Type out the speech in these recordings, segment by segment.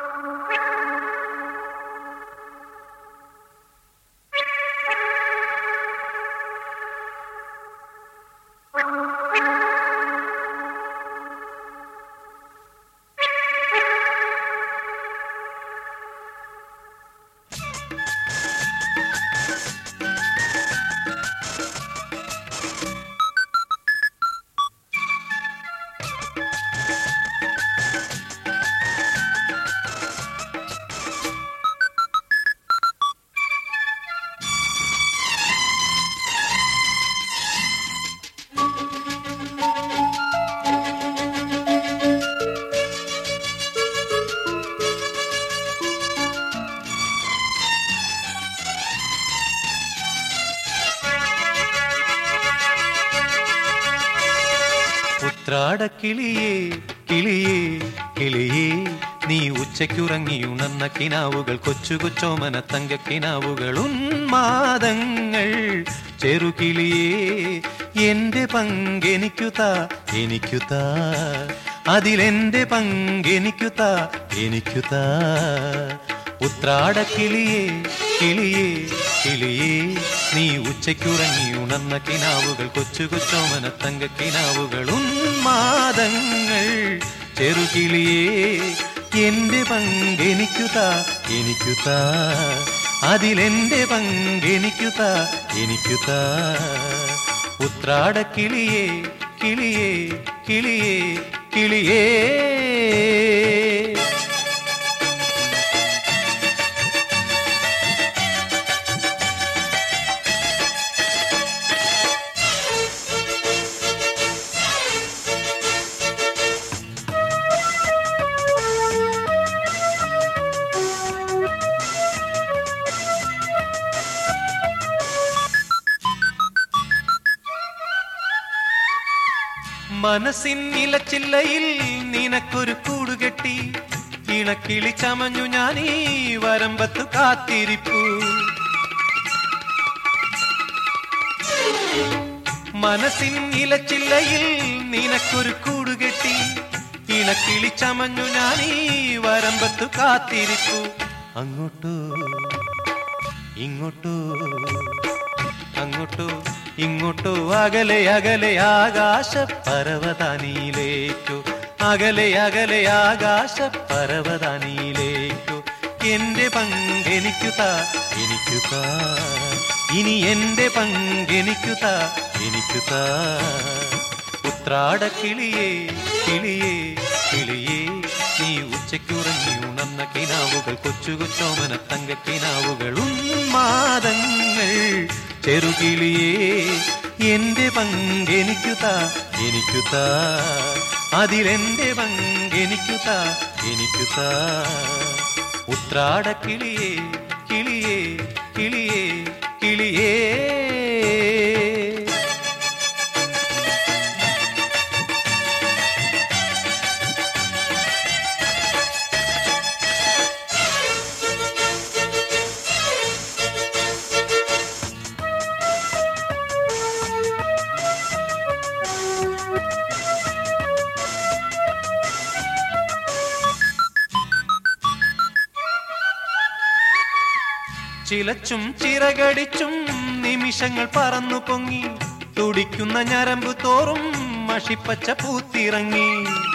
ഉത്രാടക്കിളിയേ കിളിയേ കിളിയേ നീ ഉച്ചയ്ക്കുറങ്ങിയുണർന്ന കിനാവുകൾ കൊച്ചു കൊച്ചോമന തങ്ക കിനാവുകൾ ഉന്മാദങ്ങൾ ചെറുകിളിയേ എന്റെ പങ്കെനിക്കു താ എനിക്കു താ അതിലെന്റെ പങ്കെനിക്കു താ എനിക്കു താ ഉത്രാടക്കിളിയേ കിളിയേ കിളിയേ നീ ഉച്ചയ്ക്കുറങ്ങി ഉണർന്ന കിനാവുകൾ കൊച്ചു കൊച്ചോമന തങ്ക കിനാവുകൾ ഉന്മാദങ്ങൾ ചെറുകിളിയേ എന്റെ പങ്കെനിക്കു താ എനിക്കു താ അതിലെന്റെ പങ്കെനിക്കു താ എനിക്കു താ ഉത്രാടക്കിളിയേ കിളിയേ കിളിയേ കിളിയേ മനസ്സിൻ ഇലച്ചില്ലയിൽ നിനക്കൊരു കൂടുകെട്ടി ഇണക്കിളി ചമഞ്ഞു ഞാൻ ഈ വരമ്പത്ത് കാത്തിരിപ്പു മനസ്സിൻ ഇലച്ചില്ലയിൽ നിനക്കൊരു കൂടുകെട്ടി ഇണക്കിളി ചമഞ്ഞു ഞാൻ ഈ വരമ്പത്ത് കാത്തിരിപ്പു അങ്ങോട്ടോ ഇങ്ങോട്ടോ അങ്ങോട്ടോ ഇങ്ങോട്ടോ അകലെ അകലെ ആകാശ പർവ്വതാനിയിലേക്കോ അകലെ അകലെ ആകാശ പർവ്വതാനിയിലേക്കോ എന്റെ പങ്കെനിക്കു താ എനിക്കു താ ഇനി എന്റെ പങ്കെനിക്കു താ എനിക്കു താ ഉത്രാടക്കിളിയേ കിളിയേ കിളിയേ നീ ഉച്ചയ്ക്കുറങ്ങി ഉണർന്ന കിനാവുകൾ കൊച്ചു കൊച്ചോമന തങ്ക കിനാവുകൾ ഉന്മാദങ്ങൾ ചെറുകിളിയേ എന്റെ പങ്കെനിക്കു താ എനിക്കു താ അതിലെന്റെ പങ്കെനിക്കു താ എനിക്കു താ ഉത്രാടക്കിളിയേ കിളിയേ കിളിയേ കിളിയേ ചിലച്ചും ചിറകടിച്ചും നിമിഷങ്ങൾ പറന്നു പൊങ്ങി തുടിക്കുന്ന ഞരമ്പ് തോറും മഷിപ്പച്ച പൂത്തിറങ്ങി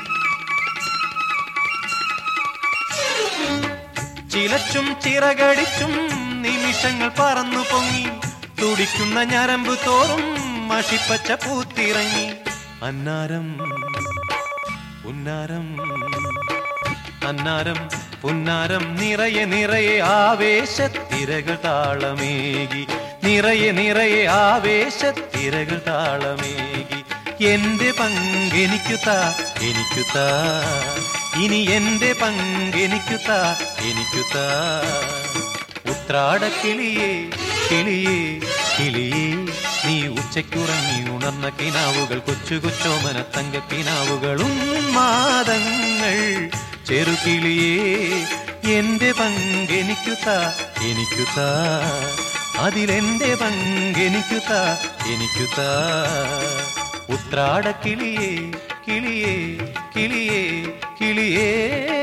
ചിലച്ചും ചിറകടിച്ചും നിമിഷങ്ങൾ പറന്നു പൊങ്ങി തുടിക്കുന്ന ഞരമ്പ് തോറും മഷിപ്പച്ച പൂത്തിറങ്ങി അന്നാരം ഉന്നാരം അന്നാരം പുന്നാരം നിറയെ നിറയെ ആവേശത്തിരകൾ താളമേകി നിറയെ നിറയെ ആവേശത്തിരകൾ താളമേകി എന്റെ പങ്കെനിക്കു താ എനിക്കു താ ഇനി എന്റെ പങ്കെനിക്കു താ എനിക്കു താ ഉത്രാടക്കിളിയേ കിളിയേ കിളിയേ നീ ഉച്ചയ്ക്കുറങ്ങി ഉണർന്ന കിനാവുകൾ കൊച്ചു കൊച്ചോമന തങ്ക കിനാവുകളും മാതങ്ങൾ ചെറുകിളിയേ എന്റെ പങ്കെനിക്കു താ എനിക്കു താ അതിലെന്റെ പങ്കെനിക്കു താ എനിക്കു താ ഉത്രാടക്കിളിയേ കിളിയേ കിളിയേ കിളിയേ